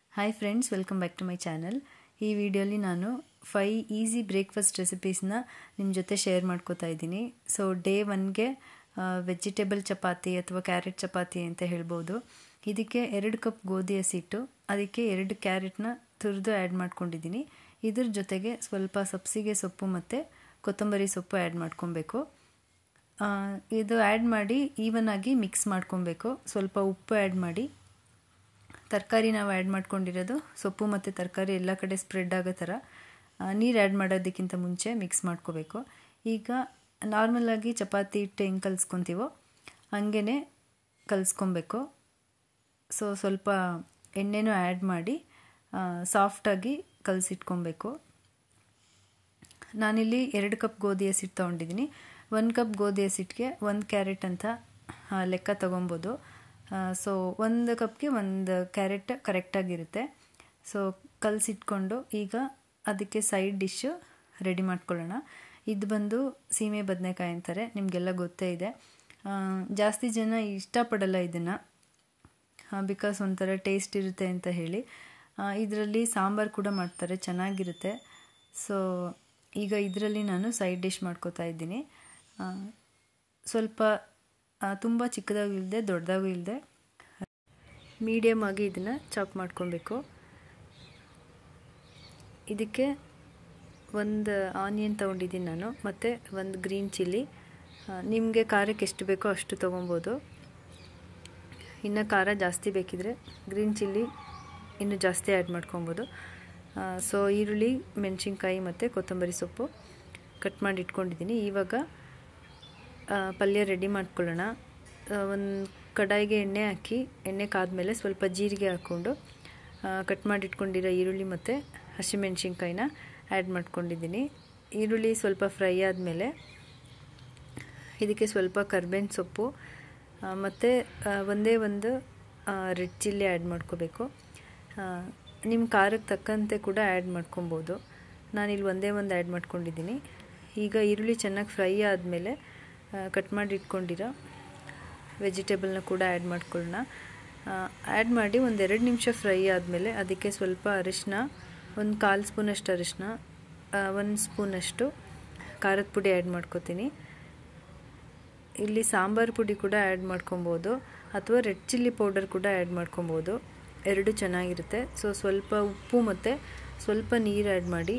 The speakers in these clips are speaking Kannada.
hi friends welcome back to my channel ಈ ವಿಡಿಯೋಲಿ ನಾನು ಫೈ ಈಸಿ ಬ್ರೇಕ್ಫಾಸ್ಟ್ ರೆಸಿಪೀಸ್ನ ನಿಮ್ಮ ಜೊತೆ ಶೇರ್ ಮಾಡ್ಕೋತಾ ಇದ್ದೀನಿ ಸೊ ಡೇ ಒನ್ಗೆ ವೆಜಿಟೇಬಲ್ ಚಪಾತಿ ಅಥವಾ ಕ್ಯಾರೆಟ್ ಚಪಾತಿ ಅಂತ ಹೇಳ್ಬೋದು ಇದಕ್ಕೆ ಎರಡು ಕಪ್ ಗೋಧಿ ಹಸಿಟ್ಟು ಅದಕ್ಕೆ ಎರಡು ಕ್ಯಾರೆಟ್ನ ತುರಿದು ಆ್ಯಡ್ ಮಾಡ್ಕೊಂಡಿದ್ದೀನಿ ಇದ್ರ ಜೊತೆಗೆ ಸ್ವಲ್ಪ ಸಬ್ಸಿಗೆ ಸೊಪ್ಪು ಮತ್ತು ಕೊತ್ತಂಬರಿ ಸೊಪ್ಪು ಆ್ಯಡ್ ಮಾಡ್ಕೊಬೇಕು ಇದು ಆ್ಯಡ್ ಮಾಡಿ ಈವನ್ ಆಗಿ ಮಿಕ್ಸ್ ಮಾಡ್ಕೊಬೇಕು ಸ್ವಲ್ಪ ಉಪ್ಪು ಆ್ಯಡ್ ಮಾಡಿ ತರಕಾರಿ ನಾವು ಆ್ಯಡ್ ಮಾಡ್ಕೊಂಡಿರೋದು ಸೊಪ್ಪು ಮತ್ತು ತರಕಾರಿ ಎಲ್ಲ ಕಡೆ ಸ್ಪ್ರೆಡ್ ಆಗೋ ಥರ ನೀರು ಆ್ಯಡ್ ಮಾಡೋದಕ್ಕಿಂತ ಮುಂಚೆ ಮಿಕ್ಸ್ ಮಾಡ್ಕೋಬೇಕು ಈಗ ನಾರ್ಮಲಾಗಿ ಚಪಾತಿ ಹಿಟ್ಟು ಹೆಂಗೆ ಕಲಿಸ್ಕೊತೀವೋ ಹಂಗೇ ಕಲಿಸ್ಕೊಬೇಕು ಸೊ ಸ್ವಲ್ಪ ಎಣ್ಣೆನೂ ಆ್ಯಡ್ ಮಾಡಿ ಸಾಫ್ಟಾಗಿ ಕಲಸಿಟ್ಕೊಬೇಕು ನಾನಿಲ್ಲಿ ಎರಡು ಕಪ್ ಗೋಧಿ ಹಸಿಟ್ಟು ತೊಗೊಂಡಿದ್ದೀನಿ ಒಂದು ಕಪ್ ಗೋಧಿ ಹಸಿಟ್ಟಿಗೆ ಒಂದು ಕ್ಯಾರೆಟ್ ಅಂತ ಲೆಕ್ಕ ತೊಗೊಬೋದು ಸೊ ಒಂದು ಕಪ್ಗೆ ಒಂದು ಕ್ಯಾರೆಟ್ ಕರೆಕ್ಟಾಗಿರುತ್ತೆ ಸೊ ಕಲಸಿಟ್ಕೊಂಡು ಈಗ ಅದಕ್ಕೆ ಸೈಡ್ ಡಿಶ್ಶು ರೆಡಿ ಮಾಡ್ಕೊಳ್ಳೋಣ ಇದು ಬಂದು ಸೀಮೆ ಬದನೆಕಾಯಿ ಅಂತಾರೆ ನಿಮಗೆಲ್ಲ ಗೊತ್ತೇ ಇದೆ ಜಾಸ್ತಿ ಜನ ಇಷ್ಟಪಡಲ್ಲ ಇದನ್ನು ಬಿಕಾಸ್ ಒಂಥರ ಟೇಸ್ಟ್ ಇರುತ್ತೆ ಅಂತ ಹೇಳಿ ಇದರಲ್ಲಿ ಸಾಂಬಾರು ಕೂಡ ಮಾಡ್ತಾರೆ ಚೆನ್ನಾಗಿರುತ್ತೆ ಸೊ ಈಗ ಇದರಲ್ಲಿ ನಾನು ಸೈಡ್ ಡಿಶ್ ಮಾಡ್ಕೋತಾ ಇದ್ದೀನಿ ಸ್ವಲ್ಪ ತುಂಬ ಚಿಕ್ಕದಾಗೂ ಇಲ್ಲದೆ ದೊಡ್ಡದಾಗೂ ಇಲ್ಲದೆ ಮೀಡಿಯಮ್ ಆಗಿ ಇದನ್ನು ಚಾಪ್ ಮಾಡ್ಕೊಬೇಕು ಇದಕ್ಕೆ ಒಂದು ಆನಿಯನ್ ತೊಗೊಂಡಿದ್ದೀನಿ ನಾನು ಮತ್ತು ಒಂದು ಗ್ರೀನ್ ಚಿಲ್ಲಿ ನಿಮಗೆ ಖಾರಕ್ಕೆ ಎಷ್ಟು ಬೇಕೋ ಅಷ್ಟು ತೊಗೊಬೋದು ಇನ್ನು ಖಾರ ಜಾಸ್ತಿ ಬೇಕಿದ್ರೆ ಗ್ರೀನ್ ಚಿಲ್ಲಿ ಇನ್ನೂ ಜಾಸ್ತಿ ಆ್ಯಡ್ ಮಾಡ್ಕೊಬೋದು ಸೊ ಈರುಳ್ಳಿ ಮೆಣಸಿನ್ಕಾಯಿ ಮತ್ತು ಕೊತ್ತಂಬರಿ ಸೊಪ್ಪು ಕಟ್ ಮಾಡಿ ಇಟ್ಕೊಂಡಿದ್ದೀನಿ ಇವಾಗ ಪಲ್ಯ ರೆಡಿ ಮಾಡ್ಕೊಳ್ಳೋಣ ಒಂದು ಕಡಾಯಿಗೆ ಎಣ್ಣೆ ಹಾಕಿ ಎಣ್ಣೆ ಕಾದ್ಮೇಲೆ ಸ್ವಲ್ಪ ಜೀರಿಗೆ ಹಾಕ್ಕೊಂಡು ಕಟ್ ಮಾಡಿ ಇಟ್ಕೊಂಡಿರೋ ಈರುಳ್ಳಿ ಮತ್ತು ಹಸಿಮೆಣ್ಸಿನ್ಕಾಯಿನ ಆ್ಯಡ್ ಮಾಡ್ಕೊಂಡಿದ್ದೀನಿ ಈರುಳ್ಳಿ ಸ್ವಲ್ಪ ಫ್ರೈ ಆದಮೇಲೆ ಇದಕ್ಕೆ ಸ್ವಲ್ಪ ಕರ್ಬೇವಿನ ಸೊಪ್ಪು ಮತ್ತು ಒಂದೇ ಒಂದು ರೆಡ್ ಚಿಲ್ಲಿ ಆ್ಯಡ್ ಮಾಡ್ಕೋಬೇಕು ನಿಮ್ಮ ಖಾರಕ್ಕೆ ತಕ್ಕಂತೆ ಕೂಡ ಆ್ಯಡ್ ಮಾಡ್ಕೊಬೋದು ನಾನಿಲ್ಲಿ ಒಂದೇ ಒಂದು ಆ್ಯಡ್ ಮಾಡ್ಕೊಂಡಿದ್ದೀನಿ ಈಗ ಈರುಳ್ಳಿ ಚೆನ್ನಾಗಿ ಫ್ರೈ ಆದಮೇಲೆ ಕಟ್ ಮಾಡಿ ಇಟ್ಕೊಂಡಿರೋ ವೆಜಿಟೇಬಲ್ನ ಕೂಡ ಆ್ಯಡ್ ಮಾಡ್ಕೊಳ್ಳೋಣ ಆ್ಯಡ್ ಮಾಡಿ ಒಂದೆರಡು ನಿಮಿಷ ಫ್ರೈ ಆದಮೇಲೆ ಅದಕ್ಕೆ ಸ್ವಲ್ಪ ಅರಿಶಿನ ಒಂದು ಕಾಲು ಸ್ಪೂನಷ್ಟು ಅರಿಶಿನ ಒಂದು ಸ್ಪೂನಷ್ಟು ಖಾರದ ಪುಡಿ ಆ್ಯಡ್ ಮಾಡ್ಕೋತೀನಿ ಇಲ್ಲಿ ಸಾಂಬಾರು ಪುಡಿ ಕೂಡ ಆ್ಯಡ್ ಮಾಡ್ಕೊಬೋದು ಅಥವಾ ರೆಡ್ ಚಿಲ್ಲಿ ಪೌಡರ್ ಕೂಡ ಆ್ಯಡ್ ಮಾಡ್ಕೊಬೋದು ಎರಡು ಚೆನ್ನಾಗಿರುತ್ತೆ ಸೊ ಸ್ವಲ್ಪ ಉಪ್ಪು ಮತ್ತು ಸ್ವಲ್ಪ ನೀರು ಆ್ಯಡ್ ಮಾಡಿ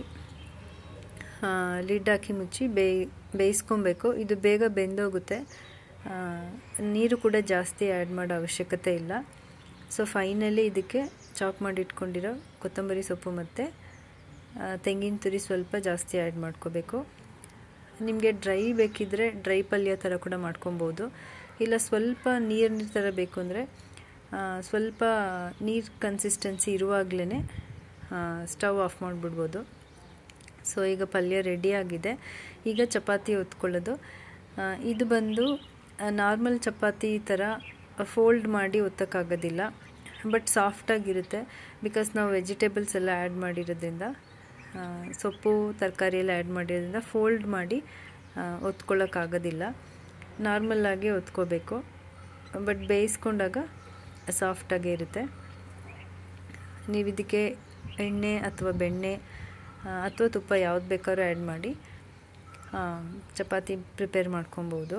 ಲಿಡ್ ಹಾಕಿ ಮುಚ್ಚಿ ಬೇಯ್ ಬೇಯಿಸ್ಕೊಬೇಕು ಇದು ಬೇಗ ಬೆಂದೋಗುತ್ತೆ ನೀರು ಕೂಡ ಜಾಸ್ತಿ ಆ್ಯಡ್ ಮಾಡೋ ಅವಶ್ಯಕತೆ ಇಲ್ಲ ಸೊ ಫೈನಲಿ ಇದಕ್ಕೆ ಚಾಪ್ ಮಾಡಿ ಇಟ್ಕೊಂಡಿರೋ ಕೊತ್ತಂಬರಿ ಸೊಪ್ಪು ಮತ್ತು ತೆಂಗಿನ ತುರಿ ಸ್ವಲ್ಪ ಜಾಸ್ತಿ ಆ್ಯಡ್ ಮಾಡ್ಕೋಬೇಕು ನಿಮಗೆ ಡ್ರೈ ಬೇಕಿದ್ದರೆ ಡ್ರೈ ಪಲ್ಯ ಥರ ಕೂಡ ಮಾಡ್ಕೊಬೋದು ಇಲ್ಲ ಸ್ವಲ್ಪ ನೀರು ನೀರು ಥರ ಬೇಕು ಅಂದರೆ ಸ್ವಲ್ಪ ನೀರು ಕನ್ಸಿಸ್ಟೆನ್ಸಿ ಇರುವಾಗಲೇ ಸ್ಟವ್ ಆಫ್ ಮಾಡಿಬಿಡ್ಬೋದು ಸೊ ಈಗ ಪಲ್ಯ ರೆಡಿಯಾಗಿದೆ ಈಗ ಚಪಾತಿ ಒತ್ಕೊಳ್ಳೋದು ಇದು ಬಂದು ನಾರ್ಮಲ್ ಚಪಾತಿ ಥರ ಫೋಲ್ಡ್ ಮಾಡಿ ಒತ್ತಕ್ಕಾಗೋದಿಲ್ಲ ಬಟ್ ಸಾಫ್ಟಾಗಿರುತ್ತೆ ಬಿಕಾಸ್ ನಾವು ವೆಜಿಟೇಬಲ್ಸ್ ಎಲ್ಲ ಆ್ಯಡ್ ಮಾಡಿರೋದ್ರಿಂದ ಸೊಪ್ಪು ತರಕಾರಿ ಎಲ್ಲ ಆ್ಯಡ್ ಮಾಡಿರೋದ್ರಿಂದ ಫೋಲ್ಡ್ ಮಾಡಿ ಒತ್ಕೊಳ್ಳೋಕ್ಕಾಗೋದಿಲ್ಲ ನಾರ್ಮಲ್ಲಾಗಿ ಒತ್ಕೋಬೇಕು ಬಟ್ ಬೇಯಿಸ್ಕೊಂಡಾಗ ಸಾಫ್ಟಾಗೇ ಇರುತ್ತೆ ನೀವು ಇದಕ್ಕೆ ಎಣ್ಣೆ ಅಥವಾ ಬೆಣ್ಣೆ ಅಥವಾ ತುಪ್ಪ ಯಾವ್ದು ಬೇಕಾದ್ರೂ ಆ್ಯಡ್ ಮಾಡಿ ಚಪಾತಿ ಪ್ರಿಪೇರ್ ಮಾಡ್ಕೊಬೋದು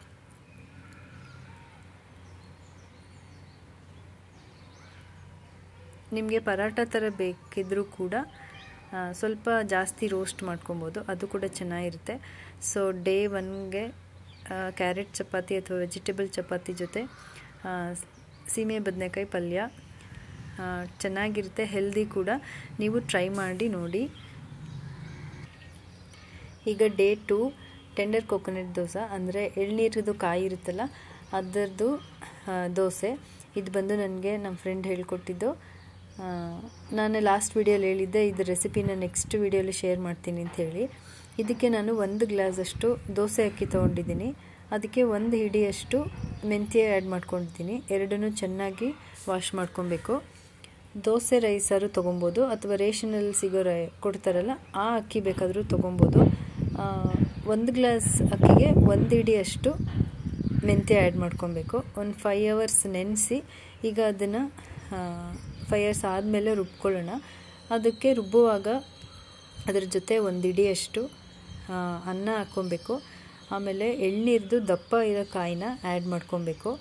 ನಿಮಗೆ ಪರಾಟ ಥರ ಬೇಕಿದ್ದರೂ ಕೂಡ ಸ್ವಲ್ಪ ಜಾಸ್ತಿ ರೋಸ್ಟ್ ಮಾಡ್ಕೊಬೋದು ಅದು ಕೂಡ ಚೆನ್ನಾಗಿರುತ್ತೆ ಸೊ ಡೇ ಒನ್ಗೆ ಕ್ಯಾರೆಟ್ ಚಪಾತಿ ಅಥವಾ ವೆಜಿಟೇಬಲ್ ಚಪಾತಿ ಜೊತೆ ಸೀಮೆ ಬದನೆಕಾಯಿ ಪಲ್ಯ ಚೆನ್ನಾಗಿರುತ್ತೆ ಹೆಲ್ದಿ ಕೂಡ ನೀವು ಟ್ರೈ ಮಾಡಿ ನೋಡಿ ಈಗ day two tender coconut dosa ಅಂದರೆ ಎಳ್ನೀರದು ಕಾಯಿ ಇರುತ್ತಲ್ಲ ಅದರದ್ದು ದೋಸೆ ಇದು ಬಂದು ನನಗೆ ನಮ್ಮ ಫ್ರೆಂಡ್ ಹೇಳ್ಕೊಟ್ಟಿದ್ದು ನಾನು ಲಾಸ್ಟ್ ವೀಡಿಯೋಲಿ ಹೇಳಿದ್ದೆ ಇದು ರೆಸಿಪಿನ ನೆಕ್ಸ್ಟ್ ವೀಡಿಯೋಲಿ ಶೇರ್ ಮಾಡ್ತೀನಿ ಅಂತ ಹೇಳಿ ಇದಕ್ಕೆ ನಾನು ಒಂದು ಗ್ಲಾಸಷ್ಟು ದೋಸೆ ಅಕ್ಕಿ ತೊಗೊಂಡಿದ್ದೀನಿ ಅದಕ್ಕೆ ಒಂದು ಹಿಡಿಯಷ್ಟು ಮೆಂತ್ಯ ಆ್ಯಡ್ ಮಾಡ್ಕೊಂಡಿದ್ದೀನಿ ಎರಡನ್ನೂ ಚೆನ್ನಾಗಿ ವಾಶ್ ಮಾಡ್ಕೊಬೇಕು ದೋಸೆ ರೈಸಾರು ತೊಗೊಬೋದು ಅಥವಾ ರೇಷನಲ್ಲಿ ಸಿಗೋ ರೈ ಕೊಡ್ತಾರಲ್ಲ ಆ ಅಕ್ಕಿ ಬೇಕಾದರೂ ತೊಗೊಬೋದು ಒಂದು ಗ್ಲಾಸ್ ಅಕ್ಕಿಗೆ ಒಂದು ಹಿಡಿಯಷ್ಟು ಮೆಂತ್ಯ ಆ್ಯಡ್ ಮಾಡ್ಕೊಬೇಕು ಒಂದು ಫೈವ್ ಅವರ್ಸ್ ನೆನೆಸಿ ಈಗ ಅದನ್ನು ಫೈವ್ ಇಯರ್ಸ್ ಆದಮೇಲೆ ರುಬ್ಕೊಳ್ಳೋಣ ಅದಕ್ಕೆ ರುಬ್ಬುವಾಗ ಅದರ ಜೊತೆ ಒಂದು ಇಡಿಯಷ್ಟು ಅನ್ನ ಹಾಕ್ಕೊಬೇಕು ಆಮೇಲೆ ಎಳ್ನೀರ್ದು ದಪ್ಪ ಇರೋ ಕಾಯಿನ ಆ್ಯಡ್ ಮಾಡ್ಕೊಬೇಕು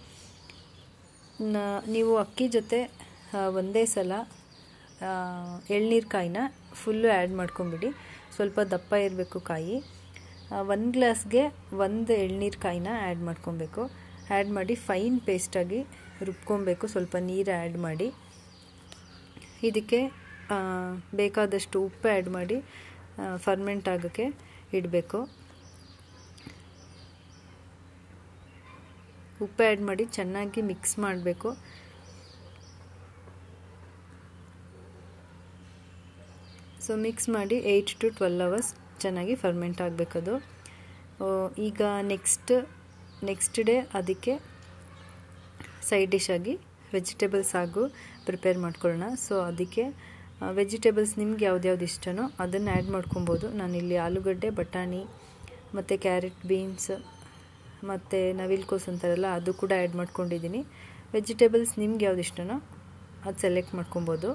ನೀವು ಅಕ್ಕಿ ಜೊತೆ ಒಂದೇ ಸಲ ಎಳ್ನೀರು ಕಾಯಿನ ಫುಲ್ಲು ಆ್ಯಡ್ ಮಾಡ್ಕೊಂಬಿಡಿ ಸ್ವಲ್ಪ ದಪ್ಪ ಇರಬೇಕು ಕಾಯಿ ಒಂದು ಗ್ಲಾಸ್ಗೆ ಒಂದು ಎಳ್ನೀರು ಕಾಯಿನ ಆ್ಯಡ್ ಮಾಡ್ಕೊಬೇಕು ಆ್ಯಡ್ ಮಾಡಿ ಫೈನ್ ಪೇಸ್ಟಾಗಿ ರುಬ್ಕೊಬೇಕು ಸ್ವಲ್ಪ ನೀರು ಆ್ಯಡ್ ಮಾಡಿ ಇದಕ್ಕೆ ಬೇಕಾದಷ್ಟು ಉಪ್ಪು ಆ್ಯಡ್ ಮಾಡಿ ಫರ್ಮೆಂಟ್ ಆಗೋಕ್ಕೆ ಇಡಬೇಕು ಉಪ್ಪು ಆ್ಯಡ್ ಮಾಡಿ ಚೆನ್ನಾಗಿ ಮಿಕ್ಸ್ ಮಾಡಬೇಕು ಸೊ ಮಿಕ್ಸ್ ಮಾಡಿ ಏಯ್ಟ್ ಟು ಟ್ವೆಲ್ ಅವರ್ಸ್ ಚೆನ್ನಾಗಿ ಫರ್ಮೆಂಟ್ ಆಗಬೇಕದು ಈಗ ನೆಕ್ಸ್ಟ್ ನೆಕ್ಸ್ಟ್ ಡೇ ಅದಕ್ಕೆ ಸೈಡ್ ಡಿಶ್ ಆಗಿ ವೆಜಿಟೇಬಲ್ಸ್ ಹಾಗೂ ಪ್ರಿಪೇರ್ ಮಾಡ್ಕೊಳ್ಳೋಣ ಸೊ ಅದಕ್ಕೆ ವೆಜಿಟೇಬಲ್ಸ್ ನಿಮ್ಗೆ ಯಾವ್ದ್ಯಾವ್ದು ಇಷ್ಟನೋ ಅದನ್ನು ಆ್ಯಡ್ ಮಾಡ್ಕೊಬೋದು ನಾನಿಲ್ಲಿ ಆಲೂಗಡ್ಡೆ ಬಟಾಣಿ ಮತ್ತು ಕ್ಯಾರೆಟ್ ಬೀನ್ಸ್ ಮತ್ತು ನವಿಲ್ಕೋಸ್ ಅಂತಾರಲ್ಲ ಅದು ಕೂಡ ಆ್ಯಡ್ ಮಾಡ್ಕೊಂಡಿದ್ದೀನಿ ವೆಜಿಟೇಬಲ್ಸ್ ನಿಮ್ಗೆ ಯಾವ್ದು ಇಷ್ಟನೋ ಅದು ಸೆಲೆಕ್ಟ್ ಮಾಡ್ಕೊಬೋದು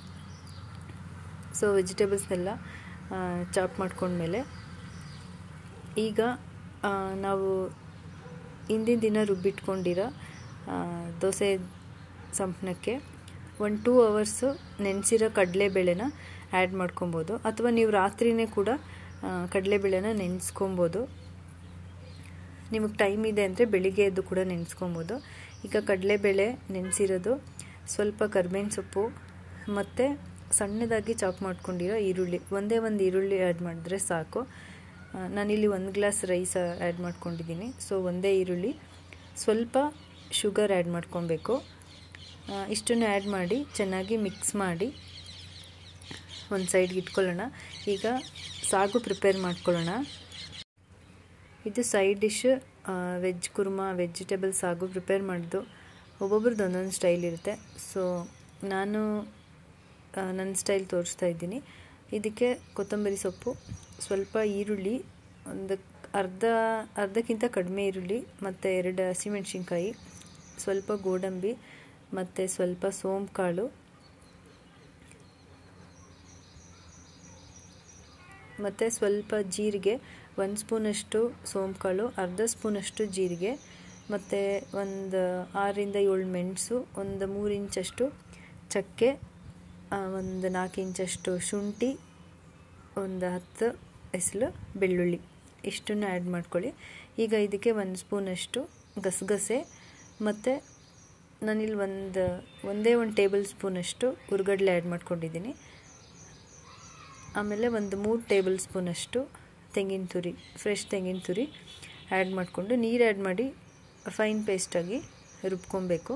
ಸೊ ವೆಜಿಟೇಬಲ್ಸ್ನೆಲ್ಲ ಚಾಪ್ ಮಾಡ್ಕೊಂಡ್ಮೇಲೆ ಈಗ ನಾವು ಹಿಂದಿನ ದಿನ ರುಬ್ಬಿಟ್ಕೊಂಡಿರೋ ದೋಸೆ ಸಂಪಣಕ್ಕೆ ಒಂದು ಟೂ ಅವರ್ಸು ನೆನೆಸಿರೋ ಕಡಲೆಬೇಳೆನ ಆ್ಯಡ್ ಮಾಡ್ಕೊಬೋದು ಅಥವಾ ನೀವು ರಾತ್ರಿಯೇ ಕೂಡ ಕಡಲೆಬೇಳೆನ ನೆನೆಸ್ಕೊಬೋದು ನಿಮಗೆ ಟೈಮ್ ಇದೆ ಅಂದರೆ ಬೆಳಿಗ್ಗೆ ಎದ್ದು ಕೂಡ ನೆನೆಸ್ಕೊಬೋದು ಈಗ ಕಡಲೆಬೇಳೆ ನೆನೆಸಿರೋದು ಸ್ವಲ್ಪ ಕರ್ಬೇವಿನ ಸೊಪ್ಪು ಮತ್ತು ಸಣ್ಣದಾಗಿ ಚಾಪ್ ಮಾಡ್ಕೊಂಡಿರೋ ಈರುಳ್ಳಿ ಒಂದೇ ಒಂದು ಈರುಳ್ಳಿ ಆ್ಯಡ್ ಮಾಡಿದ್ರೆ ಸಾಕು ನಾನಿಲ್ಲಿ ಒಂದು ಗ್ಲಾಸ್ ರೈಸ್ ಆ್ಯಡ್ ಮಾಡ್ಕೊಂಡಿದ್ದೀನಿ ಸೊ ಒಂದೇ ಈರುಳ್ಳಿ ಸ್ವಲ್ಪ ಶುಗರ್ ಆ್ಯಡ್ ಮಾಡ್ಕೊಬೇಕು ಇಷ್ಟನ್ನು ಆ್ಯಡ್ ಮಾಡಿ ಚೆನ್ನಾಗಿ ಮಿಕ್ಸ್ ಮಾಡಿ ಒಂದು ಸೈಡ್ಗೆ ಇಟ್ಕೊಳ್ಳೋಣ ಈಗ ಸಾಗು ಪ್ರಿಪೇರ್ ಮಾಡ್ಕೊಳ್ಳೋಣ ಇದು side dish veg kurma vegetable ಸಾಗು ಪ್ರಿಪೇರ್ ಮಾಡಿದ್ದು ಒಬ್ಬೊಬ್ರದ್ದು ಒಂದೊಂದು ಸ್ಟೈಲ್ ಇರುತ್ತೆ ಸೊ ನಾನು ನನ್ನ ಸ್ಟೈಲ್ ತೋರಿಸ್ತಾ ಇದ್ದೀನಿ ಇದಕ್ಕೆ ಕೊತ್ತಂಬರಿ ಸೊಪ್ಪು ಸ್ವಲ್ಪ ಈರುಳ್ಳಿ ಒಂದು ಅರ್ಧ ಅರ್ಧಕ್ಕಿಂತ ಕಡಿಮೆ ಈರುಳ್ಳಿ ಮತ್ತು ಎರಡು ಹಸಿಮೆಣ್ಸಿನ್ಕಾಯಿ ಸ್ವಲ್ಪ ಗೋಡಂಬಿ ಮತ್ತು ಸ್ವಲ್ಪ ಸೋಂಪು ಕಾಳು ಮತ್ತು ಸ್ವಲ್ಪ ಜೀರಿಗೆ ಒಂದು ಸ್ಪೂನಷ್ಟು ಸೋಂಪು ಕಾಳು ಅರ್ಧ ಸ್ಪೂನಷ್ಟು ಜೀರಿಗೆ ಮತ್ತು ಒಂದು ಆರರಿಂದ ಏಳು ಮೆಣಸು ಒಂದು ಮೂರು ಇಂಚಷ್ಟು ಚಕ್ಕೆ ಒಂದು ನಾಲ್ಕು ಇಂಚಷ್ಟು ಶುಂಠಿ ಒಂದು ಹತ್ತು ಎಸಲು ಬೆಳ್ಳುಳ್ಳಿ ಇಷ್ಟನ್ನು ಆ್ಯಡ್ ಮಾಡ್ಕೊಳ್ಳಿ ಈಗ ಇದಕ್ಕೆ ಒಂದು ಸ್ಪೂನಷ್ಟು ಗಸಗಸೆ ಮತ್ತು ನಾನಿಲ್ಲಿ ಒಂದು ಒಂದೇ ಒಂದು ಟೇಬಲ್ ಸ್ಪೂನಷ್ಟು ಹುರ್ಗಡ್ಲೆ ಆ್ಯಡ್ ಮಾಡ್ಕೊಂಡಿದ್ದೀನಿ ಆಮೇಲೆ ಒಂದು ಮೂರು ಟೇಬಲ್ ಸ್ಪೂನಷ್ಟು ತೆಂಗಿನ ತುರಿ ಫ್ರೆಶ್ ತೆಂಗಿನ ತುರಿ ಆ್ಯಡ್ ಮಾಡಿಕೊಂಡು ನೀರು ಆ್ಯಡ್ ಮಾಡಿ ಫೈನ್ ಪೇಸ್ಟಾಗಿ ರುಬ್ಕೊಬೇಕು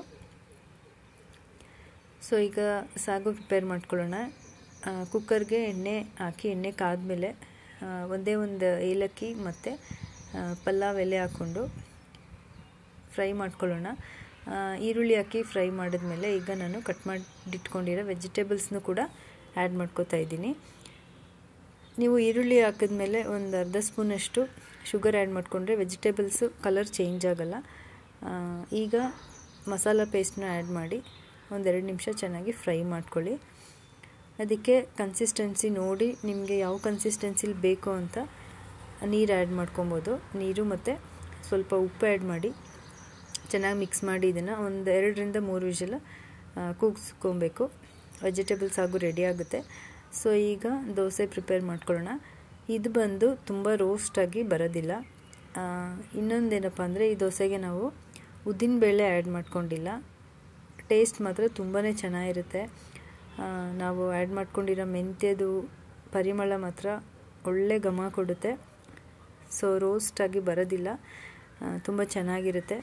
ಸೊ ಈಗ ಸಾಗು ಪ್ರಿಪೇರ್ ಮಾಡ್ಕೊಳ್ಳೋಣ ಕುಕ್ಕರ್ಗೆ ಎಣ್ಣೆ ಹಾಕಿ ಎಣ್ಣೆ ಕಾದ್ಮೇಲೆ ಒಂದೇ ಒಂದು ಏಲಕ್ಕಿ ಮತ್ತು ಪಲಾವ್ ಎಲೆ ಹಾಕ್ಕೊಂಡು ಫ್ರೈ ಮಾಡ್ಕೊಳ್ಳೋಣ ಈರುಳ್ಳಿ ಹಾಕಿ ಫ್ರೈ ಮಾಡಿದ್ಮೇಲೆ ಈಗ ನಾನು ಕಟ್ ಮಾಡಿಟ್ಕೊಂಡಿರೋ ವೆಜಿಟೇಬಲ್ಸ್ನು ಕೂಡ ಆ್ಯಡ್ ಮಾಡ್ಕೋತಾ ಇದ್ದೀನಿ ನೀವು ಈರುಳ್ಳಿ ಹಾಕಿದ್ಮೇಲೆ ಒಂದು ಅರ್ಧ ಸ್ಪೂನಷ್ಟು ಶುಗರ್ ಆ್ಯಡ್ ಮಾಡಿಕೊಂಡ್ರೆ ವೆಜಿಟೇಬಲ್ಸು ಕಲರ್ ಚೇಂಜ್ ಆಗೋಲ್ಲ ಈಗ ಮಸಾಲ ಪೇಸ್ಟ್ನ ಆ್ಯಡ್ ಮಾಡಿ ಒಂದೆರಡು ನಿಮಿಷ ಚೆನ್ನಾಗಿ ಫ್ರೈ ಮಾಡ್ಕೊಳ್ಳಿ ಅದಕ್ಕೆ ಕನ್ಸಿಸ್ಟೆನ್ಸಿ ನೋಡಿ ನಿಮಗೆ ಯಾವ ಕನ್ಸಿಸ್ಟೆನ್ಸಿಲಿ ಬೇಕು ಅಂತ ನೀರು ಆ್ಯಡ್ ಮಾಡ್ಕೊಬೋದು ನೀರು ಮತ್ತು ಸ್ವಲ್ಪ ಉಪ್ಪು ಆ್ಯಡ್ ಮಾಡಿ ಚೆನ್ನಾಗಿ ಮಿಕ್ಸ್ ಮಾಡಿ ಇದನ್ನು ಒಂದು ಎರಡರಿಂದ ಮೂರು ವಿಷಲ ಕೂಗಿಸ್ಕೊಬೇಕು ವೆಜಿಟೇಬಲ್ಸ್ ಹಾಗೂ ರೆಡಿ ಆಗುತ್ತೆ ಸೊ ಈಗ ದೋಸೆ ಪ್ರಿಪೇರ್ ಮಾಡ್ಕೊಳ್ಳೋಣ ಇದು ಬಂದು ತುಂಬ ರೋಸ್ಟಾಗಿ ಬರೋದಿಲ್ಲ ಇನ್ನೊಂದೇನಪ್ಪ ಅಂದರೆ ಈ ದೋಸೆಗೆ ನಾವು ಉದ್ದಿನಬೇಳೆ ಆ್ಯಡ್ ಮಾಡ್ಕೊಂಡಿಲ್ಲ ಟೇಸ್ಟ್ ಮಾತ್ರ ತುಂಬಾ ಚೆನ್ನಾಗಿರುತ್ತೆ ನಾವು ಆ್ಯಡ್ ಮಾಡ್ಕೊಂಡಿರೋ ಮೆಂತ್ಯದು ಪರಿಮಳ ಮಾತ್ರ ಒಳ್ಳೆ ಘಮ ಕೊಡುತ್ತೆ ಸೊ ರೋಸ್ಟಾಗಿ ಬರೋದಿಲ್ಲ ತುಂಬ ಚೆನ್ನಾಗಿರುತ್ತೆ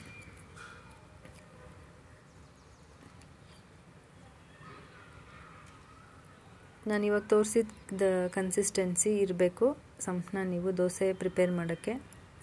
ನಾನು ಇವಾಗ ತೋರಿಸಿದ ಕನ್ಸಿಸ್ಟೆನ್ಸಿ ಇರಬೇಕು ಸಂಪನ್ನ ನೀವು ದೋಸೆ ಪ್ರಿಪೇರ್ ಮಾಡೋಕ್ಕೆ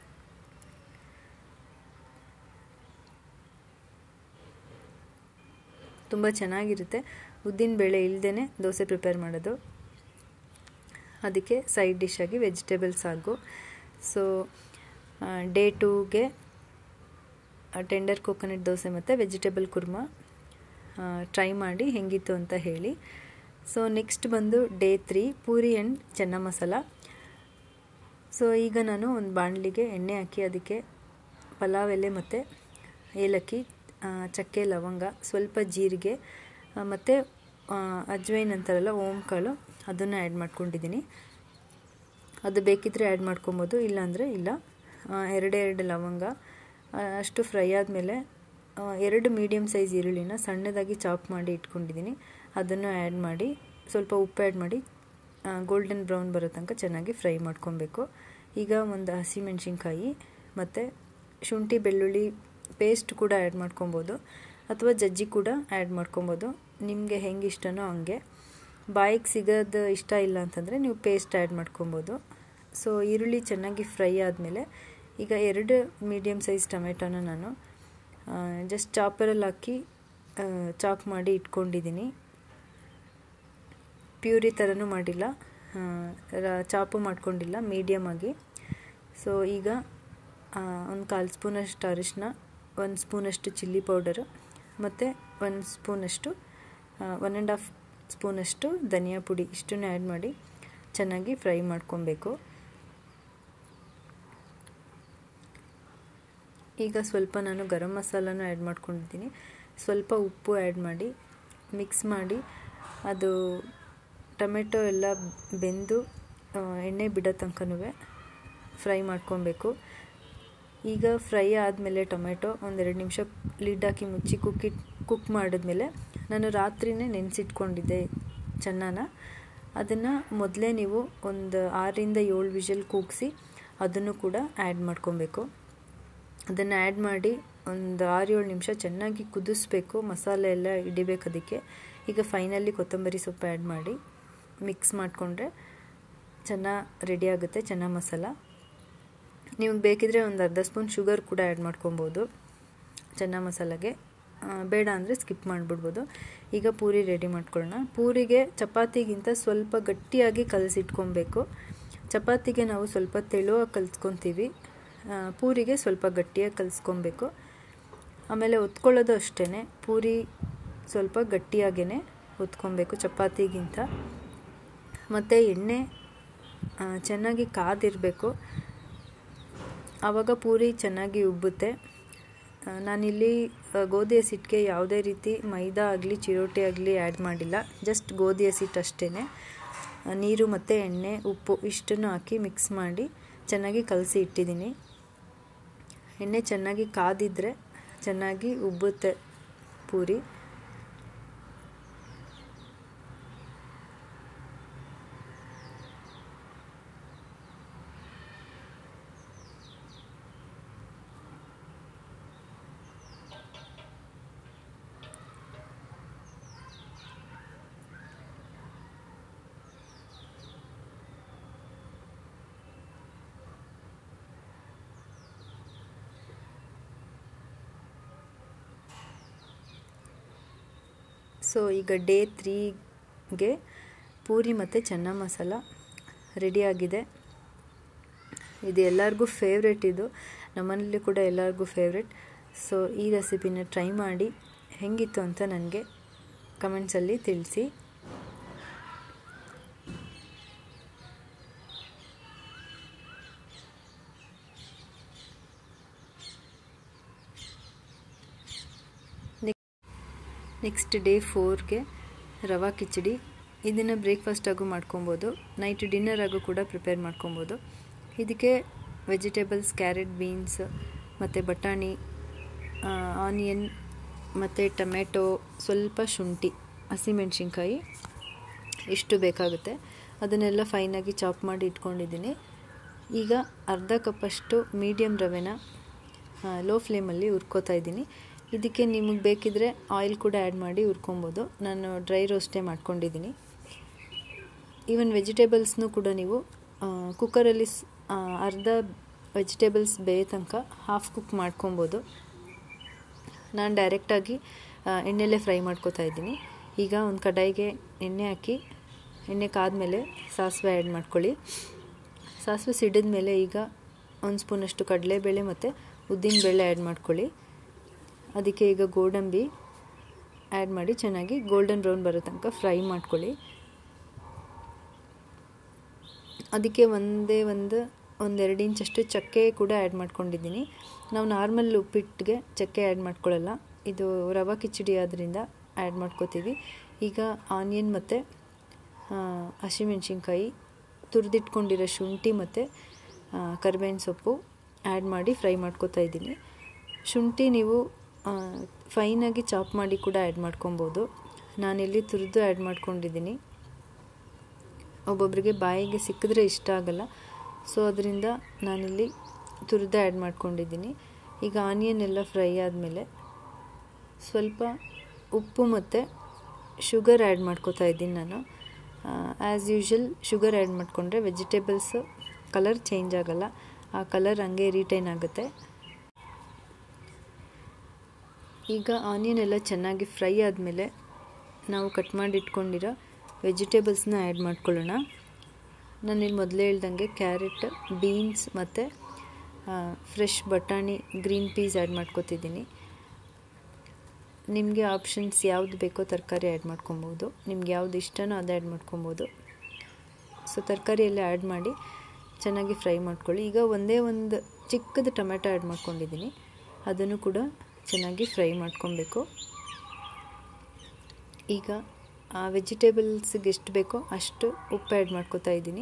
ತುಂಬ ಚೆನ್ನಾಗಿರುತ್ತೆ ಉದ್ದಿನ ಬೇಳೆ ಇಲ್ಲದೇ ದೋಸೆ ಪ್ರಿಪೇರ್ ಮಾಡೋದು ಅದಕ್ಕೆ ಸೈಡ್ ಡಿಶ್ ಆಗಿ ವೆಜಿಟೇಬಲ್ಸ್ ಆಗು ಸೊ ಡೇ ಟೂಗೆ ಟೆಂಡರ್ ಕೋಕೋನಟ್ ದೋಸೆ ಮತ್ತು ವೆಜಿಟೇಬಲ್ ಕುರ್ಮಾ ಟ್ರೈ ಮಾಡಿ ಹೆಂಗಿತ್ತು ಅಂತ ಹೇಳಿ ಸೊ ನೆಕ್ಸ್ಟ್ ಬಂದು day three puri and chana masala so ಈಗ ನಾನು ಒಂದು ಬಾಣಲಿಗೆ ಎಣ್ಣೆ ಹಾಕಿ ಅದಕ್ಕೆ ಪಲಾವ್ ಎಲೆ ಮತ್ತು ಏಲಕ್ಕಿ ಚಕ್ಕೆ ಲವಂಗ ಸ್ವಲ್ಪ ಜೀರಿಗೆ ಮತ್ತು ಅಜ್ವೈನ್ ಅಂತಾರಲ್ಲ ಓಂಕಾಳು ಅದನ್ನು ಆ್ಯಡ್ ಮಾಡ್ಕೊಂಡಿದ್ದೀನಿ ಅದು ಬೇಕಿದ್ದರೆ ಆ್ಯಡ್ ಮಾಡ್ಕೊಬೋದು ಇಲ್ಲಾಂದರೆ ಇಲ್ಲ ಎರಡೇ ಎರಡು ಲವಂಗ ಅಷ್ಟು ಫ್ರೈ ಆದಮೇಲೆ ಎರಡು ಮೀಡಿಯಮ್ ಸೈಜ್ ಈರುಳ್ಳಿನ ಸಣ್ಣದಾಗಿ ಚಾಪ್ ಮಾಡಿ ಇಟ್ಕೊಂಡಿದ್ದೀನಿ ಅದನ್ನು ಆ್ಯಡ್ ಮಾಡಿ ಸ್ವಲ್ಪ ಉಪ್ಪು ಆ್ಯಡ್ ಮಾಡಿ ಗೋಲ್ಡನ್ ಬ್ರೌನ್ ಬರೋ ತನಕ ಚೆನ್ನಾಗಿ ಫ್ರೈ ಮಾಡ್ಕೊಬೇಕು ಈಗ ಒಂದು ಹಸಿಮೆಣ್ಸಿನ್ಕಾಯಿ ಮತ್ತು ಶುಂಠಿ ಬೆಳ್ಳುಳ್ಳಿ ಪೇಸ್ಟ್ ಕೂಡ ಆ್ಯಡ್ ಮಾಡ್ಕೊಬೋದು ಅಥವಾ ಜಜ್ಜಿ ಕೂಡ ಆ್ಯಡ್ ಮಾಡ್ಕೊಬೋದು ನಿಮಗೆ ಹೆಂಗೆ ಇಷ್ಟನೋ ಹಂಗೆ ಬಾಯಿಗೆ ಸಿಗೋದು ಇಷ್ಟ ಇಲ್ಲ ಅಂತಂದರೆ ನೀವು ಪೇಸ್ಟ್ ಆ್ಯಡ್ ಮಾಡ್ಕೊಬೋದು ಸೊ ಈರುಳ್ಳಿ ಚೆನ್ನಾಗಿ ಫ್ರೈ ಆದಮೇಲೆ ಈಗ ಎರಡು ಮೀಡಿಯಮ್ ಸೈಜ್ ಟೊಮೆಟೊನ ನಾನು ಜಸ್ಟ್ ಚಾಪರಲ್ಲಿ ಹಾಕಿ ಚಾಪ್ ಮಾಡಿ ಇಟ್ಕೊಂಡಿದ್ದೀನಿ ಪ್ಯೂರಿ ಥರನೂ ಮಾಡಿಲ್ಲ ಚಾಪು ಮಾಡ್ಕೊಂಡಿಲ್ಲ ಮೀಡಿಯಮ್ ಆಗಿ ಸೊ ಈಗ ಒಂದು ಕಾಲು ಸ್ಪೂನಷ್ಟು ಅರಿಶಿನ ಒಂದು ಸ್ಪೂನಷ್ಟು ಚಿಲ್ಲಿ ಪೌಡರು ಮತ್ತು ಒಂದು ಸ್ಪೂನಷ್ಟು ಒನ್ ಆ್ಯಂಡ್ ಹಾಫ್ ಸ್ಪೂನಷ್ಟು ಧನಿಯಾ ಪುಡಿ ಇಷ್ಟನ್ನು ಆ್ಯಡ್ ಮಾಡಿ ಚೆನ್ನಾಗಿ ಫ್ರೈ ಮಾಡ್ಕೊಬೇಕು ಈಗ ಸ್ವಲ್ಪ ನಾನು ಗರಂ ಮಸಾಲನೂ ಆ್ಯಡ್ ಮಾಡ್ಕೊಂಡಿದ್ದೀನಿ ಸ್ವಲ್ಪ ಉಪ್ಪು ಆ್ಯಡ್ ಮಾಡಿ ಮಿಕ್ಸ್ ಮಾಡಿ ಅದು ಟೊಮೆಟೊ ಎಲ್ಲ ಬೆಂದು ಎಣ್ಣೆ ಬಿಡೋ ತನಕನೂ ಫ್ರೈ ಮಾಡ್ಕೊಬೇಕು ಈಗ ಫ್ರೈ ಆದಮೇಲೆ ಟೊಮೆಟೊ ಒಂದೆರಡು ನಿಮಿಷ ಲಿಡ್ ಹಾಕಿ ಮುಚ್ಚಿ ಕುಕ್ಕಿ ಕುಕ್ ಮಾಡಿದ್ಮೇಲೆ ನಾನು ರಾತ್ರಿನೇ ನೆನೆಸಿಟ್ಕೊಂಡಿದ್ದೆ ಚೆನ್ನಾನ ಅದನ್ನು ಮೊದಲೇ ನೀವು ಒಂದು ಆರರಿಂದ ಏಳು ವಿಷಲ್ ಕೂಗಿಸಿ ಅದನ್ನು ಕೂಡ ಆ್ಯಡ್ ಮಾಡ್ಕೊಬೇಕು ಅದನ್ನು ಆ್ಯಡ್ ಮಾಡಿ ಒಂದು ಆರು ಏಳು ನಿಮಿಷ ಚೆನ್ನಾಗಿ ಕುದಿಸ್ಬೇಕು ಮಸಾಲೆ ಎಲ್ಲ ಹಿಡಿಬೇಕು ಅದಕ್ಕೆ ಈಗ ಫೈನಲಿ ಕೊತ್ತಂಬರಿ ಸೊಪ್ಪು ಆ್ಯಡ್ ಮಾಡಿ ಮಿಕ್ಸ್ ಮಾಡಿಕೊಂಡ್ರೆ ಚೆನ್ನಾಗಿ ರೆಡಿ ಆಗುತ್ತೆ ಚೆನ್ನ ಮಸಾಲ ನಿಮಗೆ ಬೇಕಿದ್ರೆ ಒಂದು ಅರ್ಧ ಸ್ಪೂನ್ ಶುಗರ್ ಕೂಡ ಆ್ಯಡ್ ಮಾಡ್ಕೊಬೋದು ಚೆನ್ನ ಮಸಾಲಾಗೆ ಬೇಡ ಅಂದರೆ ಸ್ಕಿಪ್ ಮಾಡಿಬಿಡ್ಬೋದು ಈಗ ಪೂರಿ ರೆಡಿ ಮಾಡ್ಕೊಳ್ಳೋಣ ಪೂರಿಗೆ ಚಪಾತಿಗಿಂತ ಸ್ವಲ್ಪ ಗಟ್ಟಿಯಾಗಿ ಕಲಸಿಟ್ಕೊಬೇಕು ಚಪಾತಿಗೆ ನಾವು ಸ್ವಲ್ಪ ತೆಳುವಾಗಿ ಕಲಿಸ್ಕೊತೀವಿ ಪೂರಿಗೆ ಸ್ವಲ್ಪ ಗಟ್ಟಿಯಾಗಿ ಕಲಿಸ್ಕೊಬೇಕು ಆಮೇಲೆ ಒತ್ಕೊಳ್ಳೋದು ಅಷ್ಟೇ ಪೂರಿ ಸ್ವಲ್ಪ ಗಟ್ಟಿಯಾಗೇ ಒತ್ಕೊಬೇಕು ಚಪಾತಿಗಿಂತ ಮತ್ತು ಎಣ್ಣೆ ಚೆನ್ನಾಗಿ ಕಾದಿರಬೇಕು ಆವಾಗ ಪೂರಿ ಚೆನ್ನಾಗಿ ಉಬ್ಬುತ್ತೆ ನಾನಿಲ್ಲಿ ಗೋಧಿ ಹಸಿಟ್ಟಿಗೆ ಯಾವುದೇ ರೀತಿ ಮೈದಾ ಆಗಲಿ ಚಿರೋಟಿ ಆಗಲಿ ಆ್ಯಡ್ ಮಾಡಿಲ್ಲ ಜಸ್ಟ್ ಗೋಧಿ ಹಸಿಟ್ಟು ಅಷ್ಟೇ ನೀರು ಮತ್ತು ಎಣ್ಣೆ ಉಪ್ಪು ಇಷ್ಟನ್ನು ಹಾಕಿ ಮಿಕ್ಸ್ ಮಾಡಿ ಚೆನ್ನಾಗಿ ಕಲಸಿ ಇಟ್ಟಿದ್ದೀನಿ ಎಣ್ಣೆ ಚೆನ್ನಾಗಿ ಕಾದಿದ್ರೆ ಚೆನ್ನಾಗಿ ಉಬ್ಬುತ್ತೆ ಪೂರಿ ಸೊ ಈಗ ಡೇ ತ್ರೀಗೆ ಪೂರಿ ಮತ್ತು ಚೆನ್ನ ಮಸಾಲ ರೆಡಿಯಾಗಿದೆ ಇದು ಎಲ್ಲರಿಗೂ ಫೇವ್ರೆಟ್ ಇದು ನಮ್ಮನೇಲಿ ಕೂಡ ಎಲ್ಲರಿಗೂ ಫೇವ್ರೆಟ್ ಸೊ ಈ ರೆಸಿಪಿನ ಟ್ರೈ ಮಾಡಿ ಹೆಂಗಿತ್ತು ಅಂತ ನನಗೆ ಕಮೆಂಟ್ಸಲ್ಲಿ ತಿಳಿಸಿ ನೆಕ್ಸ್ಟ್ ಡೇ ಫೋರ್ಗೆ ರವಾ ಕಿಚಡಿ ಇದನ್ನು ಬ್ರೇಕ್ಫಾಸ್ಟಾಗೂ ಮಾಡ್ಕೊಬೋದು ನೈಟ್ ಡಿನ್ನರ್ ಆಗು ಕೂಡ ಪ್ರಿಪೇರ್ ಮಾಡ್ಕೊಬೋದು ಇದಕ್ಕೆ ವೆಜಿಟೇಬಲ್ಸ್ ಕ್ಯಾರೆಟ್ ಬೀನ್ಸ್ ಮತ್ತು ಬಟಾಣಿ ಆನಿಯನ್ ಮತ್ತು ಟೊಮೆಟೊ ಸ್ವಲ್ಪ ಶುಂಠಿ ಹಸಿಮೆಣ್ಸಿನ್ಕಾಯಿ ಇಷ್ಟು ಬೇಕಾಗುತ್ತೆ ಅದನ್ನೆಲ್ಲ ಫೈನಾಗಿ ಚಾಪ್ ಮಾಡಿ ಇಟ್ಕೊಂಡಿದ್ದೀನಿ ಈಗ ಅರ್ಧ ಕಪ್ಪಷ್ಟು ಮೀಡಿಯಮ್ ರವೆನ ಲೋ ಫ್ಲೇಮಲ್ಲಿ ಹುರ್ಕೋತಾ ಇದ್ದೀನಿ ಇದಕ್ಕೆ ನಿಮಗೆ ಬೇಕಿದ್ರೆ ಆಯಿಲ್ ಕೂಡ ಆ್ಯಡ್ ಮಾಡಿ ಹುರ್ಕೊಬೋದು ನಾನು ಡ್ರೈ ರೋಸ್ಟೇ ಮಾಡ್ಕೊಂಡಿದ್ದೀನಿ ಈವನ್ ವೆಜಿಟೇಬಲ್ಸ್ನೂ ಕೂಡ ನೀವು ಕುಕ್ಕರಲ್ಲಿ ಅರ್ಧ ವೆಜಿಟೇಬಲ್ಸ್ ಬೇಯೋ ತನಕ ಹಾಫ್ ಕುಕ್ ಮಾಡ್ಕೊಬೋದು ನಾನು ಡೈರೆಕ್ಟಾಗಿ ಎಣ್ಣೆಲ್ಲೇ ಫ್ರೈ ಮಾಡ್ಕೋತಾ ಇದ್ದೀನಿ ಈಗ ಒಂದು ಕಡಾಯಿಗೆ ಎಣ್ಣೆ ಹಾಕಿ ಎಣ್ಣೆ ಕಾದ್ಮೇಲೆ ಸಾಸಿವೆ ಆ್ಯಡ್ ಮಾಡ್ಕೊಳ್ಳಿ ಸಾಸಿವೆ ಸಿಡಿದ ಮೇಲೆ ಈಗ ಒಂದು ಸ್ಪೂನಷ್ಟು ಕಡಲೆಬೇಳೆ ಮತ್ತು ಉದ್ದಿನಬೇಳೆ ಆ್ಯಡ್ ಮಾಡ್ಕೊಳ್ಳಿ ಅದಕ್ಕೆ ಈಗ ಗೋಡಂಬಿ ಆ್ಯಡ್ ಮಾಡಿ ಚೆನ್ನಾಗಿ ಗೋಲ್ಡನ್ ಬ್ರೌನ್ ಬರೋ ತನಕ ಫ್ರೈ ಮಾಡ್ಕೊಳ್ಳಿ ಅದಕ್ಕೆ ಒಂದೇ ಒಂದು ಒಂದೆರಡು ಇಂಚಷ್ಟು ಚಕ್ಕೆ ಕೂಡ ಆ್ಯಡ್ ಮಾಡ್ಕೊಂಡಿದ್ದೀನಿ ನಾವು ನಾರ್ಮಲ್ ಉಪ್ಪಿಟ್ಟಿಗೆ ಚಕ್ಕೆ ಆ್ಯಡ್ ಮಾಡ್ಕೊಳ್ಳಲ್ಲ ಇದು ರವೆ ಕಿಚಡಿ ಆದ್ದರಿಂದ ಆ್ಯಡ್ ಮಾಡ್ಕೋತೀವಿ ಈಗ ಆನಿಯನ್ ಮತ್ತು ಹಸಿಮೆಣ್ಸಿನ್ಕಾಯಿ ತುರಿದಿಟ್ಕೊಂಡಿರೋ ಶುಂಠಿ ಮತ್ತು ಕರಿಬೇವಿನ ಸೊಪ್ಪು ಆ್ಯಡ್ ಮಾಡಿ ಫ್ರೈ ಮಾಡ್ಕೋತಾ ಇದ್ದೀನಿ ಶುಂಠಿ ನೀವು ಫೈನಾಗಿ ಚಾಪ್ ಮಾಡಿ ಕೂಡ ಆ್ಯಡ್ ಮಾಡ್ಕೊಬೋದು ನಾನಿಲ್ಲಿ ತುರಿದು ಆ್ಯಡ್ ಮಾಡ್ಕೊಂಡಿದ್ದೀನಿ ಒಬ್ಬೊಬ್ಬರಿಗೆ ಬಾಯಿಗೆ ಸಿಕ್ಕಿದ್ರೆ ಇಷ್ಟ ಆಗಲ್ಲ ಸೊ ಅದರಿಂದ ನಾನಿಲ್ಲಿ ತುರಿದು ಆ್ಯಡ್ ಮಾಡ್ಕೊಂಡಿದ್ದೀನಿ ಈಗ ಆನಿಯನ್ ಎಲ್ಲ ಫ್ರೈ ಆದಮೇಲೆ ಸ್ವಲ್ಪ ಉಪ್ಪು ಮತ್ತು ಶುಗರ್ ಆ್ಯಡ್ ಮಾಡ್ಕೋತಾ ಇದ್ದೀನಿ ನಾನು ಆ್ಯಸ್ ಯೂಶುವಲ್ ಶುಗರ್ ಆ್ಯಡ್ ಮಾಡಿಕೊಂಡ್ರೆ ವೆಜಿಟೇಬಲ್ಸ್ ಕಲರ್ ಚೇಂಜ್ ಆಗಲ್ಲ ಆ ಕಲರ್ ಹಂಗೆ ರಿಟೈನ್ ಆಗುತ್ತೆ ಈಗ ಆನಿಯನ್ ಎಲ್ಲ ಚೆನ್ನಾಗಿ ಫ್ರೈ ಆದಮೇಲೆ ನಾವು ಕಟ್ ಮಾಡಿ ಇಟ್ಕೊಂಡಿರೋ ವೆಜಿಟೇಬಲ್ಸ್ನ ಆ್ಯಡ್ ಮಾಡ್ಕೊಳ್ಳೋಣ ನಾನಿಲ್ಲಿ ಮೊದಲೇ ಹೇಳ್ದಂಗೆ ಕ್ಯಾರೆಟ್ ಬೀನ್ಸ್ ಮತ್ತು ಫ್ರೆಶ್ ಬಟಾಣಿ ಗ್ರೀನ್ ಪೀಸ್ ಆ್ಯಡ್ ಮಾಡ್ಕೊತಿದ್ದೀನಿ ನಿಮಗೆ ಆಪ್ಷನ್ಸ್ ಯಾವುದು ಬೇಕೋ ತರಕಾರಿ ಆ್ಯಡ್ ಮಾಡ್ಕೊಬೋದು ನಿಮ್ಗೆ ಯಾವುದು ಇಷ್ಟನೋ ಅದು ಆ್ಯಡ್ ಮಾಡ್ಕೊಬೋದು ಸೊ ತರಕಾರಿ ಎಲ್ಲ ಆ್ಯಡ್ ಮಾಡಿ ಚೆನ್ನಾಗಿ ಫ್ರೈ ಮಾಡ್ಕೊಳ್ಳಿ ಈಗ ಒಂದೇ ಒಂದು ಚಿಕ್ಕದು ಟೊಮೆಟೊ ಆ್ಯಡ್ ಮಾಡ್ಕೊಂಡಿದ್ದೀನಿ ಅದನ್ನು ಕೂಡ ಚೆನ್ನಾಗಿ ಫ್ರೈ ಮಾಡ್ಕೊಬೇಕು ಈಗ ಆ ವೆಜಿಟೇಬಲ್ಸ್ಗೆ ಎಷ್ಟು ಬೇಕೋ ಅಷ್ಟು ಉಪ್ಪು ಆ್ಯಡ್ ಮಾಡ್ಕೋತಾ ಇದ್ದೀನಿ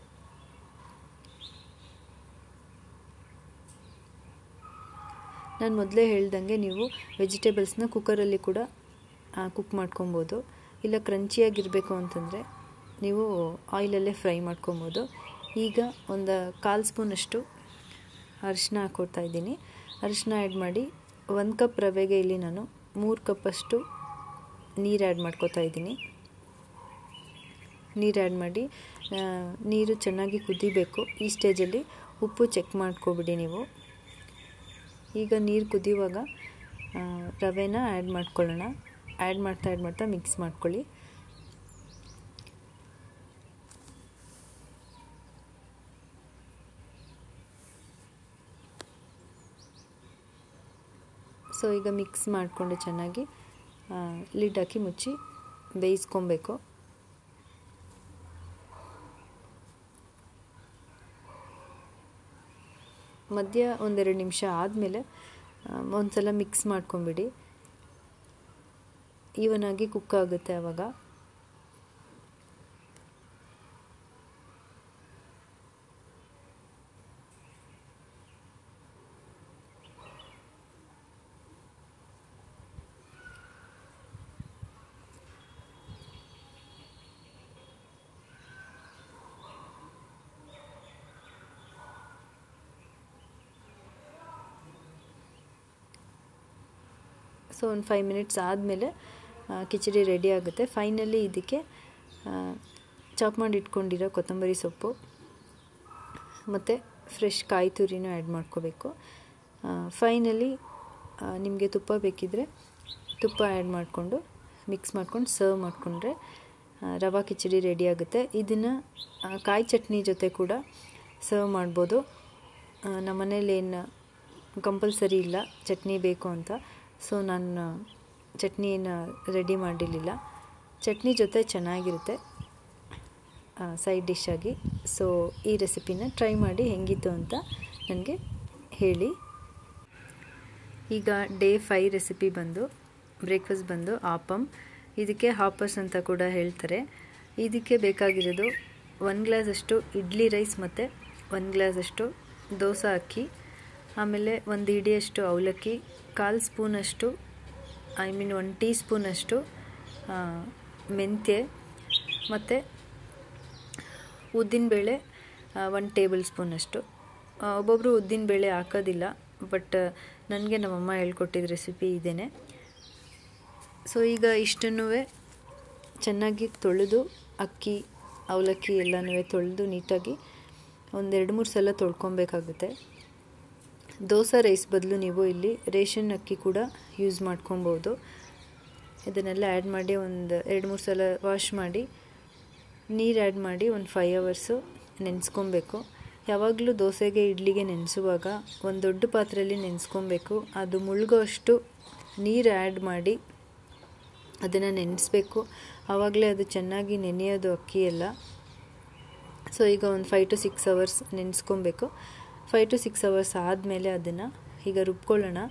ನಾನು ಮೊದಲೇ ಹೇಳ್ದಂಗೆ ನೀವು ವೆಜಿಟೇಬಲ್ಸ್ನ ಕುಕ್ಕರಲ್ಲಿ ಕೂಡ ಕುಕ್ ಮಾಡ್ಕೊಬೋದು ಇಲ್ಲ ಕ್ರಂಚಿಯಾಗಿರಬೇಕು ಅಂತಂದರೆ ನೀವು ಆಯಿಲಲ್ಲೇ ಫ್ರೈ ಮಾಡ್ಕೊಬೋದು ಈಗ ಒಂದು ಕಾಲು ಸ್ಪೂನಷ್ಟು ಅರಿಶಿನ ಹಾಕ್ಕೊಡ್ತಾ ಇದ್ದೀನಿ ಅರಿಶಿನ ಆ್ಯಡ್ ಮಾಡಿ ಒಂದು ಕಪ್ ರವೆಗೆ ಇಲ್ಲಿ ನಾನು ಮೂರು ಕಪ್ಪಷ್ಟು ನೀರು ಆ್ಯಡ್ ಮಾಡ್ಕೋತಾ ಇದ್ದೀನಿ ನೀರು ಆ್ಯಡ್ ಮಾಡಿ ನೀರು ಚೆನ್ನಾಗಿ ಕುದಿಬೇಕು ಈ ಸ್ಟೇಜಲ್ಲಿ ಉಪ್ಪು ಚೆಕ್ ಮಾಡ್ಕೊಬಿಡಿ ನೀವು ಈಗ ನೀರು ಕುದಿಯುವಾಗ ರವೆನ ಆ್ಯಡ್ ಮಾಡ್ಕೊಳ್ಳೋಣ ಆ್ಯಡ್ ಮಾಡ್ತಾ ಆ್ಯಡ್ ಮಾಡ್ತಾ ಮಿಕ್ಸ್ ಮಾಡ್ಕೊಳ್ಳಿ ಸೊ ಈಗ ಮಿಕ್ಸ್ ಮಾಡಿಕೊಂಡು ಚೆನ್ನಾಗಿ ಲಿಡ್ ಹಾಕಿ ಮುಚ್ಚಿ ಬೇಯಿಸ್ಕೊಬೇಕು ಮಧ್ಯ ಒಂದೆರಡು ನಿಮಿಷ ಆದಮೇಲೆ ಒಂದು ಸಲ ಮಿಕ್ಸ್ ಮಾಡ್ಕೊಂಬಿಡಿ ಈವನಾಗಿ ಕುಕ್ ಆಗುತ್ತೆ ಆವಾಗ ಸೊ ಒಂದು ಫೈವ್ ಮಿನಿಟ್ಸ್ ಆದಮೇಲೆ ಕಿಚಡಿ ರೆಡಿ ಆಗುತ್ತೆ ಫೈನಲಿ ಇದಕ್ಕೆ ಚಾಪ್ ಮಾಡಿ ಇಟ್ಕೊಂಡಿರೋ ಕೊತ್ತಂಬರಿ ಸೊಪ್ಪು ಮತ್ತು ಫ್ರೆಶ್ ಕಾಯಿ ತುರಿನೂ ಆ್ಯಡ್ ಮಾಡ್ಕೋಬೇಕು ಫೈನಲಿ ನಿಮಗೆ ತುಪ್ಪ ಬೇಕಿದ್ದರೆ ತುಪ್ಪ ಆ್ಯಡ್ ಮಾಡಿಕೊಂಡು ಮಿಕ್ಸ್ ಮಾಡ್ಕೊಂಡು ಸರ್ವ್ ಮಾಡಿಕೊಂಡ್ರೆ ರವಾ ಕಿಚಡಿ ರೆಡಿ ಆಗುತ್ತೆ ಇದನ್ನು ಕಾಯಿ ಚಟ್ನಿ ಜೊತೆ ಕೂಡ ಸರ್ವ್ ಮಾಡ್ಬೋದು ನಮ್ಮ ಮನೇಲಿ ಏನು ಕಂಪಲ್ಸರಿ ಇಲ್ಲ ಚಟ್ನಿ ಬೇಕು ಅಂತ ಸೊ ನಾನು ಚಟ್ನಿನ ರೆಡಿ ಮಾಡಿರಲಿಲ್ಲ ಚಟ್ನಿ ಜೊತೆ ಚೆನ್ನಾಗಿರುತ್ತೆ ಸೈಡ್ ಡಿಶ್ ಆಗಿ ಸೊ ಈ ರೆಸಿಪಿನ ಟ್ರೈ ಮಾಡಿ ಹೆಂಗಿತ್ತು ಅಂತ ನನಗೆ ಹೇಳಿ ಈಗ ಡೇ ಫೈ ರೆಸಿಪಿ ಬಂದು ಬ್ರೇಕ್ಫಾಸ್ಟ್ ಬಂದು ಆಪಮ್ ಇದಕ್ಕೆ ಹಾಪರ್ಸ್ ಅಂತ ಕೂಡ ಹೇಳ್ತಾರೆ ಇದಕ್ಕೆ ಬೇಕಾಗಿರೋದು ಒಂದು ಗ್ಲಾಸಷ್ಟು ಇಡ್ಲಿ ರೈಸ್ ಮತ್ತು ಒಂದು ಗ್ಲಾಸಷ್ಟು ದೋಸೆ ಅಕ್ಕಿ ಆಮೇಲೆ ಒಂದು ಇಡಿಯಷ್ಟು ಅವಲಕ್ಕಿ ಕಾಲು ಸ್ಪೂನಷ್ಟು ಐ ಮೀನ್ ಒನ್ ಟೀ ಸ್ಪೂನಷ್ಟು ಮೆಂತ್ಯ ಮತ್ತು ಉದ್ದಿನಬೇಳೆ ಒನ್ ಟೇಬಲ್ ಸ್ಪೂನಷ್ಟು ಒಬ್ಬೊಬ್ಬರು ಉದ್ದಿನಬೇಳೆ ಹಾಕೋದಿಲ್ಲ ಬಟ್ ನನಗೆ ನಮ್ಮಮ್ಮ ಹೇಳ್ಕೊಟ್ಟಿದ್ದ ರೆಸಿಪಿ ಇದೇನೆ ಸೊ ಈಗ ಇಷ್ಟನ್ನೂ ಚೆನ್ನಾಗಿ ತೊಳೆದು ಅಕ್ಕಿ ಅವಲಕ್ಕಿ ಎಲ್ಲನೂ ತೊಳೆದು ನೀಟಾಗಿ ಒಂದೆರಡು ಮೂರು ಸಲ ತೊಳ್ಕೊಬೇಕಾಗುತ್ತೆ ದೋಸೆ ರೈಸ್ ಬದಲು ನೀವು ಇಲ್ಲಿ ರೇಷನ್ ಅಕ್ಕಿ ಕೂಡ ಯೂಸ್ ಮಾಡ್ಕೊಬೋದು ಇದನ್ನೆಲ್ಲ ಆ್ಯಡ್ ಮಾಡಿ ಒಂದು ಎರಡು ಮೂರು ಸಲ ವಾಶ್ ಮಾಡಿ ನೀರು ಆ್ಯಡ್ ಮಾಡಿ ಒಂದು ಫೈವ್ ಅವರ್ಸು ನೆನೆಸ್ಕೊಬೇಕು ಯಾವಾಗಲೂ ದೋಸೆಗೆ ಇಡ್ಲಿಗೆ ನೆನೆಸುವಾಗ ಒಂದು ದೊಡ್ಡ ಪಾತ್ರೆಯಲ್ಲಿ ನೆನೆಸ್ಕೊಬೇಕು ಅದು ಮುಳುಗೋ ಅಷ್ಟು ನೀರು ಆ್ಯಡ್ ಮಾಡಿ ಅದನ್ನು ನೆನೆಸ್ಬೇಕು ಆವಾಗಲೇ ಅದು ಚೆನ್ನಾಗಿ ನೆನೆಯೋದು ಅಕ್ಕಿ ಎಲ್ಲ ಸೊ ಈಗ ಒಂದು ಫೈವ್ ಟು ಸಿಕ್ಸ್ ಅವರ್ಸ್ ನೆನೆಸ್ಕೊಬೇಕು ಫೈವ್ ಟು ಸಿಕ್ಸ್ ಅವರ್ಸ್ ಆದಮೇಲೆ ಅದನ್ನು ಈಗ ರುಬ್ಕೊಳ್ಳೋಣ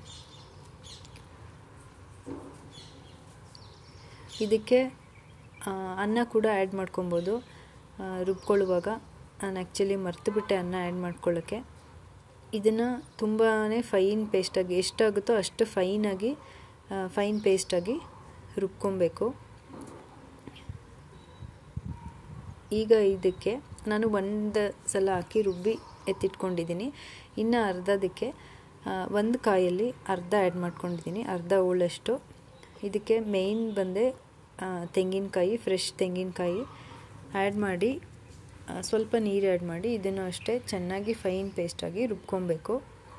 ಇದಕ್ಕೆ ಅನ್ನ ಕೂಡ ಆ್ಯಡ್ ಮಾಡ್ಕೊಬೋದು ರುಬ್ಕೊಳ್ಳುವಾಗ ನಾನು ಆ್ಯಕ್ಚುಲಿ ಮರ್ತುಬಿಟ್ಟೆ ಅನ್ನ ಆ್ಯಡ್ ಮಾಡ್ಕೊಳ್ಳೋಕ್ಕೆ ಇದನ್ನು ತುಂಬಾ ಫೈನ್ ಪೇಸ್ಟಾಗಿ ಎಷ್ಟಾಗುತ್ತೋ ಅಷ್ಟು ಫೈನಾಗಿ ಫೈನ್ ಪೇಸ್ಟಾಗಿ ರುಬ್ಕೊಬೇಕು ಈಗ ಇದಕ್ಕೆ ನಾನು ಒಂದು ಸಲ ಹಾಕಿ ರುಬ್ಬಿ ಎತ್ತಿಟ್ಕೊಂಡಿದ್ದೀನಿ ಇನ್ನು ಅರ್ಧದಕ್ಕೆ ಒಂದು ಕಾಯಲ್ಲಿ ಅರ್ಧ ಆ್ಯಡ್ ಮಾಡ್ಕೊಂಡಿದ್ದೀನಿ ಅರ್ಧ ಹೋಳಷ್ಟು ಇದಕ್ಕೆ ಮೇಯ್ನ್ ಬಂದೆ ತೆಂಗಿನಕಾಯಿ ಫ್ರೆಶ್ ತೆಂಗಿನಕಾಯಿ ಆ್ಯಡ್ ಮಾಡಿ ಸ್ವಲ್ಪ ನೀರು ಆ್ಯಡ್ ಮಾಡಿ ಇದನ್ನು ಅಷ್ಟೇ ಚೆನ್ನಾಗಿ ಫೈನ್ ಪೇಸ್ಟಾಗಿ ರುಬ್ಕೊಬೇಕು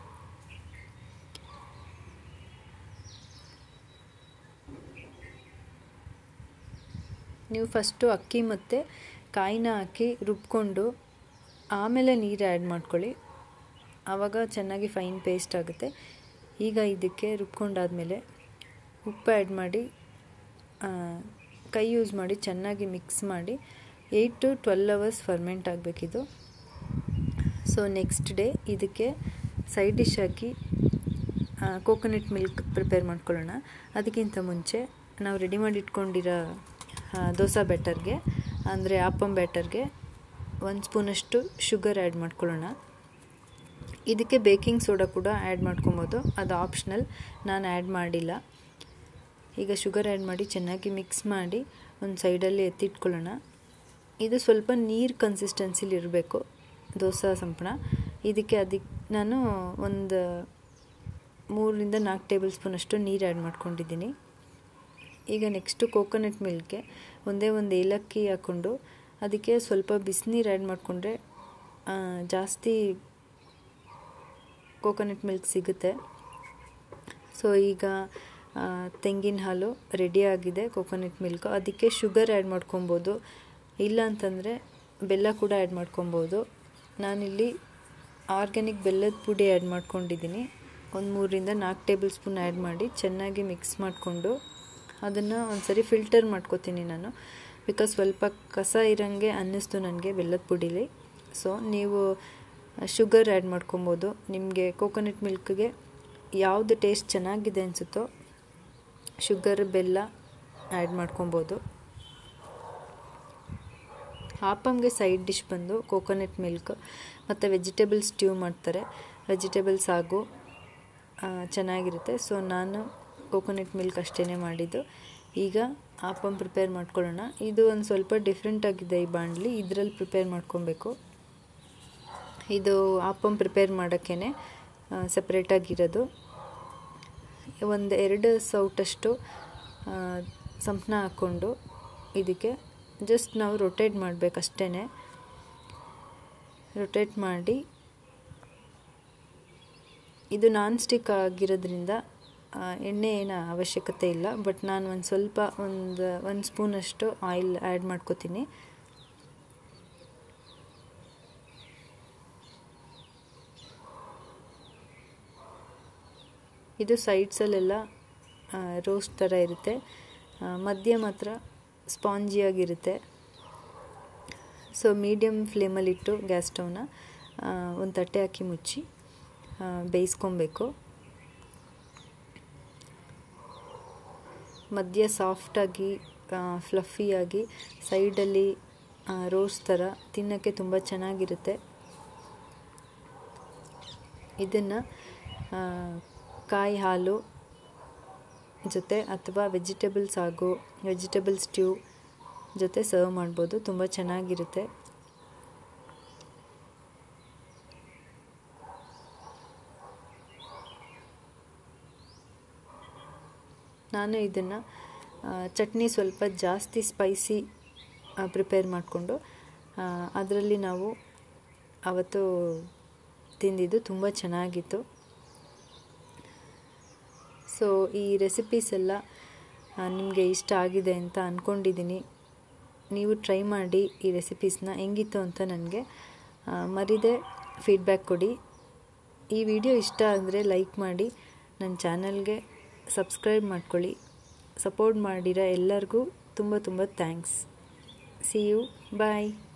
ನೀವು ಫಸ್ಟು ಅಕ್ಕಿ ಮತ್ತು ಕಾಯಿನ ಹಾಕಿ ರುಬ್ಕೊಂಡು ಆಮೇಲೆ ನೀರು ಆ್ಯಡ್ ಮಾಡ್ಕೊಳ್ಳಿ ಆವಾಗ ಚೆನ್ನಾಗಿ ಫೈನ್ ಪೇಸ್ಟ್ ಆಗುತ್ತೆ ಈಗ ಇದಕ್ಕೆ ರುಬ್ಕೊಂಡಾದಮೇಲೆ ಉಪ್ಪು ಆ್ಯಡ್ ಮಾಡಿ ಕೈ ಯೂಸ್ ಮಾಡಿ ಚೆನ್ನಾಗಿ ಮಿಕ್ಸ್ ಮಾಡಿ eight to twelve hours ferment ಆಗಬೇಕಿದು ಸೊ ನೆಕ್ಸ್ಟ್ ಡೇ ಇದಕ್ಕೆ ಸೈಡ್ ಡಿಶ್ ಹಾಕಿ ಕೋಕೋನಟ್ ಮಿಲ್ಕ್ ಪ್ರಿಪೇರ್ ಮಾಡ್ಕೊಳ್ಳೋಣ ಅದಕ್ಕಿಂತ ಮುಂಚೆ ನಾವು ರೆಡಿ ಮಾಡಿ ಇಟ್ಕೊಂಡಿರೋ ದೋಸೆ ಬ್ಯಾಟರ್ಗೆ ಅಂದರೆ ಆಪಂ ಬ್ಯಾಟರ್ಗೆ ಒಂದು ಸ್ಪೂನಷ್ಟು ಶುಗರ್ ಆ್ಯಡ್ ಮಾಡ್ಕೊಳ್ಳೋಣ ಇದಕ್ಕೆ ಬೇಕಿಂಗ್ ಸೋಡಾ ಕೂಡ ಆ್ಯಡ್ ಮಾಡ್ಕೊಬೋದು ಅದು ಆಪ್ಷನಲ್ ನಾನು ಆ್ಯಡ್ ಮಾಡಿಲ್ಲ ಈಗ ಶುಗರ್ ಆ್ಯಡ್ ಮಾಡಿ ಚೆನ್ನಾಗಿ ಮಿಕ್ಸ್ ಮಾಡಿ ಒಂದು ಸೈಡಲ್ಲಿ ಎತ್ತಿಟ್ಕೊಳ್ಳೋಣ ಇದು ಸ್ವಲ್ಪ ನೀರು ಕನ್ಸಿಸ್ಟೆನ್ಸಿಲಿ ಇರಬೇಕು ದೋಸೆ ಸಂಪಣ ಇದಕ್ಕೆ ಅದಕ್ಕೆ ನಾನು ಒಂದು ಮೂರರಿಂದ ನಾಲ್ಕು ಟೇಬಲ್ ಸ್ಪೂನಷ್ಟು ನೀರು ಆ್ಯಡ್ ಮಾಡ್ಕೊಂಡಿದ್ದೀನಿ ಈಗ ನೆಕ್ಸ್ಟು ಕೋಕೋನಟ್ ಮಿಲ್ಕ್ಗೆ ಒಂದೇ ಒಂದು ಏಲಕ್ಕಿ ಹಾಕ್ಕೊಂಡು ಅದಕ್ಕೆ ಸ್ವಲ್ಪ ಬಿಸಿನೀರು ಆ್ಯಡ್ ಮಾಡಿಕೊಂಡ್ರೆ ಜಾಸ್ತಿ ಕೋಕೋನಟ್ ಮಿಲ್ಕ್ ಸಿಗುತ್ತೆ ಸೊ ಈಗ ತೆಂಗಿನ ಹಾಲು ರೆಡಿಯಾಗಿದೆ ಕೋಕೋನಟ್ ಮಿಲ್ಕು ಅದಕ್ಕೆ ಶುಗರ್ ಆ್ಯಡ್ ಮಾಡ್ಕೊಬೋದು ಇಲ್ಲ ಅಂತಂದರೆ ಬೆಲ್ಲ ಕೂಡ ಆ್ಯಡ್ ಮಾಡ್ಕೊಬೋದು ನಾನಿಲ್ಲಿ ಆರ್ಗ್ಯಾನಿಕ್ ಬೆಲ್ಲದ ಪುಡಿ ಆ್ಯಡ್ ಮಾಡ್ಕೊಂಡಿದ್ದೀನಿ ಒಂದು ಮೂರರಿಂದ ನಾಲ್ಕು ಟೇಬಲ್ ಸ್ಪೂನ್ ಆ್ಯಡ್ ಮಾಡಿ ಚೆನ್ನಾಗಿ ಮಿಕ್ಸ್ ಮಾಡಿಕೊಂಡು ಅದನ್ನು ಒಂದು ಸರಿ ಫಿಲ್ಟರ್ ಮಾಡ್ಕೋತೀನಿ ನಾನು ಬಿಕಾಸ್ ಸ್ವಲ್ಪ ಕಸ ಇರೋಂಗೆ ಅನ್ನಿಸ್ತು ನನಗೆ ಬೆಲ್ಲದ ಪುಡಿಲಿ ಸೊ ನೀವು ಶುಗರ್ ಆ್ಯಡ್ ಮಾಡ್ಕೊಬೋದು ನಿಮಗೆ ಕೋಕೋನಟ್ ಮಿಲ್ಕ್ಗೆ ಯಾವುದು ಟೇಸ್ಟ್ ಚೆನ್ನಾಗಿದೆ ಅನಿಸುತ್ತೋ ಶುಗರ್ ಬೆಲ್ಲ ಆ್ಯಡ್ ಮಾಡ್ಕೊಬೋದು ಆಪಮ್ಗೆ ಸೈಡ್ ಡಿಶ್ ಬಂದು ಕೋಕೋನಟ್ ಮಿಲ್ಕ್ ಮತ್ತು ವೆಜಿಟೇಬಲ್ ಸ್ಟ್ಯೂ ಮಾಡ್ತಾರೆ ವೆಜಿಟೇಬಲ್ ಸಾಗು ಚೆನ್ನಾಗಿರುತ್ತೆ ಸೊ ನಾನು ಕೋಕೋನಟ್ ಮಿಲ್ಕ್ ಅಷ್ಟೇ ಮಾಡಿದ್ದು ಈಗ ಆಪಮ್ ಪ್ರಿಪೇರ್ ಮಾಡ್ಕೊಳ್ಳೋಣ ಇದು ಒಂದು ಸ್ವಲ್ಪ ಡಿಫ್ರೆಂಟ್ ಆಗಿದೆ ಈ ಬಾಣಲಿ ಇದರಲ್ಲಿ ಪ್ರಿಪೇರ್ ಮಾಡ್ಕೊಬೇಕು ಇದು ಆಪಮ್ ಪ್ರಿಪೇರ್ ಮಾಡೋಕ್ಕೇ ಸಪ್ರೇಟಾಗಿರೋದು ಒಂದು ಎರಡು ಸೌಟಷ್ಟು ಸಂಪಣ ಹಾಕ್ಕೊಂಡು ಇದಕ್ಕೆ ಜಸ್ಟ್ ನಾವು ರೊಟೇಟ್ ಮಾಡಬೇಕಷ್ಟೇ ರೊಟೇಟ್ ಮಾಡಿ ಇದು ನಾನ್ ಸ್ಟಿಕ್ ಆಗಿರೋದ್ರಿಂದ ಎಣ್ಣೆ ಏನು ಅವಶ್ಯಕತೆ ಇಲ್ಲ ಬಟ್ ನಾನು ಒಂದು ಸ್ವಲ್ಪ ಒಂದು ಒಂದು ಸ್ಪೂನಷ್ಟು ಆಯಿಲ್ ಆ್ಯಡ್ ಮಾಡ್ಕೋತೀನಿ ಇದು ಸೈಡ್ಸಲ್ಲೆಲ್ಲ ರೋಸ್ಟ್ ಥರ ಇರುತ್ತೆ ಮಧ್ಯ ಮಾತ್ರ ಸ್ಪಾಂಜಿಯಾಗಿರುತ್ತೆ ಸೊ ಮೀಡಿಯಮ್ ಫ್ಲೇಮಲ್ಲಿಟ್ಟು ಗ್ಯಾಸ್ ಸ್ಟವ್ನ ಒಂದು ತಟ್ಟೆ ಹಾಕಿ ಮುಚ್ಚಿ ಬೇಯಿಸ್ಕೊಬೇಕು ಮಧ್ಯ ಸಾಫ್ಟಾಗಿ ಫ್ಲಫಿಯಾಗಿ ಸೈಡಲ್ಲಿ ರೋಸ್ಟ್ ಥರ ತಿನ್ನೋಕ್ಕೆ ತುಂಬ ಚೆನ್ನಾಗಿರುತ್ತೆ ಇದನ್ನು ಕಾಯಿ ಹಾಲು ಜೊತೆ ಅಥವಾ ವೆಜಿಟೇಬಲ್ಸ್ ಹಾಗೂ ವೆಜಿಟೇಬಲ್ ಸ್ಟ್ಯೂ ಜೊತೆ ಸರ್ವ್ ಮಾಡ್ಬೋದು ತುಂಬ ಚೆನ್ನಾಗಿರುತ್ತೆ ನಾನು ಇದನ್ನು ಚಟ್ನಿ ಸ್ವಲ್ಪ ಜಾಸ್ತಿ ಸ್ಪೈಸಿ ಪ್ರಿಪೇರ್ ಮಾಡಿಕೊಂಡು ಅದರಲ್ಲಿ ನಾವು ಅವತ್ತು ತಿಂದಿದ್ದು ತುಂಬ ಚೆನ್ನಾಗಿತ್ತು ಸೊ ಈ ರೆಸಿಪೀಸ್ ಎಲ್ಲ ನಿಮಗೆ ಇಷ್ಟ ಆಗಿದೆ ಅಂತ ಅಂದ್ಕೊಂಡಿದ್ದೀನಿ ನೀವು ಟ್ರೈ ಮಾಡಿ ಈ ರೆಸಿಪೀಸ್ನ ಹೆಂಗಿತ್ತು ಅಂತ ನನಗೆ ಮರಿದೆ ಫೀಡ್ಬ್ಯಾಕ್ ಕೊಡಿ ಈ ವಿಡಿಯೋ ಇಷ್ಟ ಆದರೆ ಲೈಕ್ ಮಾಡಿ ನನ್ನ ಚಾನಲ್ಗೆ ಸಬ್ಸ್ಕ್ರೈಬ್ ಮಾಡ್ಕೊಳ್ಳಿ ಸಪೋರ್ಟ್ ಮಾಡಿರೋ ಎಲ್ಲರಿಗೂ ತುಂಬ ತುಂಬ ಥ್ಯಾಂಕ್ಸ್ ಸಿ ಯು ಬಾಯ್